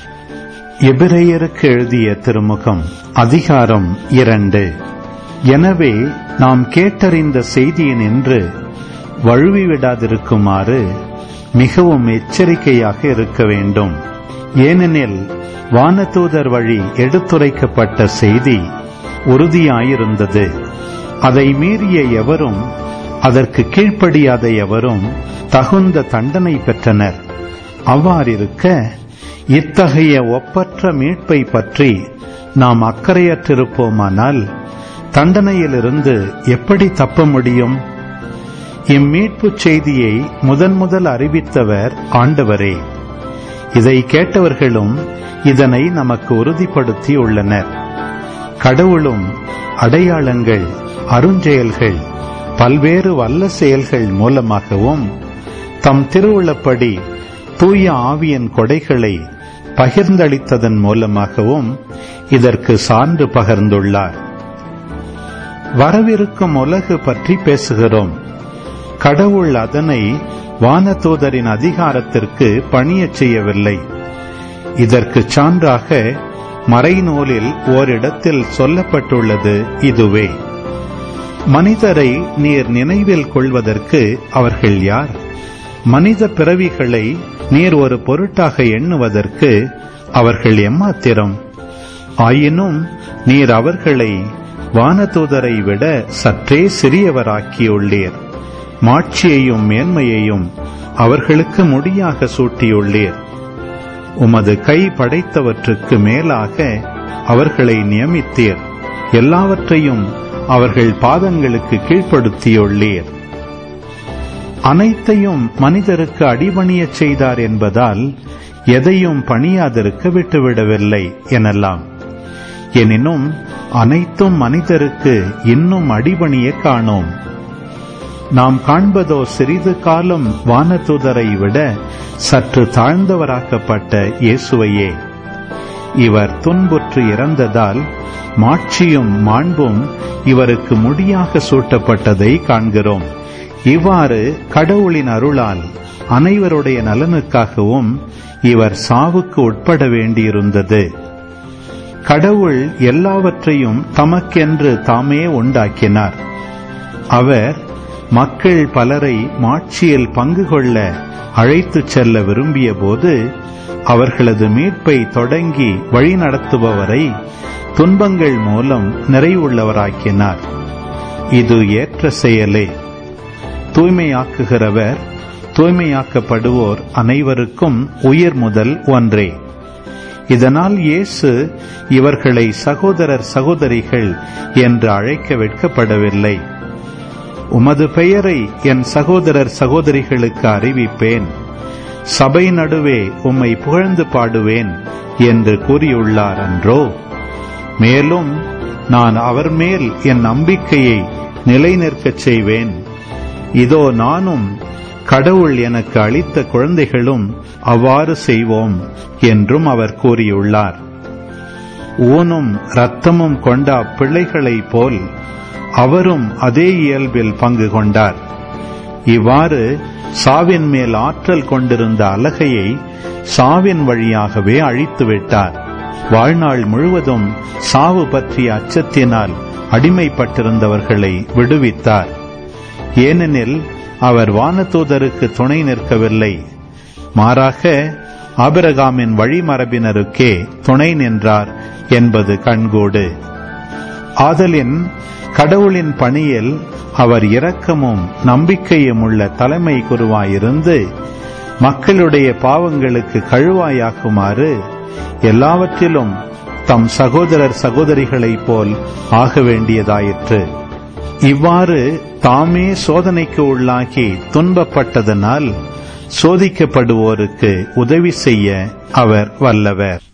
எபிரேயருக்கு எழுதிய திருமுகம் அதிகாரம் இரண்டு எனவே நாம் கேட்டறிந்த செய்தியினின்று வழுவிவிடாதிருக்குமாறு மிகவும் எச்சரிக்கையாக இருக்க வேண்டும் ஏனெனில் வானதூதர் வழி எடுத்துரைக்கப்பட்ட செய்தி உறுதியாயிருந்தது அதை மீறிய எவரும் அதற்கு கீழ்ப்படியாத எவரும் தகுந்த தண்டனை பெற்றனர் அவ்வாறிருக்க இத்தகைய ஒப்பற்ற மீட்பை பற்றி நாம் அக்கறையற்றிருப்போமானால் தண்டனையிலிருந்து எப்படி தப்ப முடியும் இம்மீட்புச் செய்தியை முதன் முதல் அறிவித்தவர் ஆண்டவரே இதை கேட்டவர்களும் இதனை நமக்கு உறுதிப்படுத்தி உள்ளனர் கடவுளும் அடையாளங்கள் அருஞ்செயல்கள் பல்வேறு வல்ல செயல்கள் மூலமாகவும் தம் திருவுள்ளப்படி தூய ஆவியின் கொடைகளை பகிர்ந்தளித்ததன் மூலமாகவும் இதற்கு சான்று பகர்ந்துள்ளார் வரவிருக்கும் உலகு பற்றி பேசுகிறோம் கடவுள் அதனை வானதூதரின் அதிகாரத்திற்கு பணியச் செய்யவில்லை இதற்கு சான்றாக மறைநூலில் ஓரிடத்தில் சொல்லப்பட்டுள்ளது இதுவே மனிதரை நீர் நினைவில் கொள்வதற்கு அவர்கள் யார் மனித பிறவிகளை நீர் ஒரு பொருட்டாக எண்ணுவதற்கு அவர்கள் எம்மாத்திரம் ஆயினும் நீர் அவர்களை வானதூதரை விட சற்றே சிறியவராக்கியுள்ளீர் மாட்சியையும் மேன்மையையும் அவர்களுக்கு முடியாக சூட்டியுள்ளீர் உமது கை படைத்தவற்றுக்கு மேலாக அவர்களை நியமித்தீர் எல்லாவற்றையும் அவர்கள் பாதங்களுக்கு கீழ்ப்படுத்தியுள்ளீர் அனைத்தையும் மனிதருக்கு அடிபணியச் செய்தார் என்பதால் எதையும் பணியாதிருக்க விட்டுவிடவில்லை எனலாம் எனினும் அனைத்தும் மனிதருக்கு இன்னும் அடிபணிய காணோம் நாம் காண்பதோ சிறிது காலம் வானதூதரை விட சற்று தாழ்ந்தவராக்கப்பட்ட இயேசுவையே இவர் துன்புற்று இறந்ததால் மாட்சியும் மாண்பும் இவருக்கு முடியாக சூட்டப்பட்டதை காண்கிறோம் இவ்வாறு கடவுளின் அருளால் அனைவருடைய நலனுக்காகவும் இவர் சாவுக்கு உட்பட வேண்டியிருந்தது கடவுள் எல்லாவற்றையும் தமக்கென்று தாமே உண்டாக்கினார் அவர் மக்கள் பலரை மாட்சியில் பங்கு கொள்ள அழைத்துச் செல்ல விரும்பிய போது அவர்களது மீட்பை தொடங்கி வழிநடத்துபவரை துன்பங்கள் மூலம் நிறைவுள்ளவராக்கினார் இது ஏற்ற செயலே தூய்மையாக்குகிறவர் தூய்மையாக்கப்படுவோர் அனைவருக்கும் உயிர் முதல் ஒன்றே இதனால் இயேசு இவர்களை சகோதரர் சகோதரிகள் என்று அழைக்க வெட்கப்படவில்லை உமது பெயரை என் சகோதரர் சகோதரிகளுக்கு அறிவிப்பேன் சபை நடுவே உம்மை புகழ்ந்து பாடுவேன் என்று கூறியுள்ளார் அன்றோ மேலும் நான் அவர் மேல் என் நம்பிக்கையை நிலைநிற்கச் செய்வேன் இதோ நானும் கடவுள் எனக்கு அளித்த குழந்தைகளும் அவ்வாறு செய்வோம் என்றும் அவர் கூறியுள்ளார் ஊனும் இரத்தமும் கொண்ட அப்பிள்ளைகளைப் போல் அவரும் அதே இயல்பில் பங்கு கொண்டார் இவ்வாறு சாவின் மேல் ஆற்றல் கொண்டிருந்த அலகையை சாவின் வழியாகவே அழித்துவிட்டார் வாழ்நாள் முழுவதும் சாவு பற்றிய அச்சத்தினால் அடிமைப்பட்டிருந்தவர்களை விடுவித்தார் ஏனெனில் அவர் வானதூதருக்கு துணை நிற்கவில்லை மாறாக ஆபிரகாமின் வழிமரபினருக்கே துணை நின்றார் என்பது கண்கூடு ஆதலின் கடவுளின் பணியில் அவர் இரக்கமும் நம்பிக்கையும் உள்ள தலைமை குருவாயிருந்து மக்களுடைய பாவங்களுக்கு கழுவாயாக்குமாறு எல்லாவற்றிலும் தம் சகோதரர் சகோதரிகளைப் போல் ஆக வேண்டியதாயிற்று இவ்வாறு தாமே சோதனைக்கு உள்ளாகி துன்பப்பட்டதனால் சோதிக்கப்படுவோருக்கு உதவி செய்ய அவர் வல்லவர்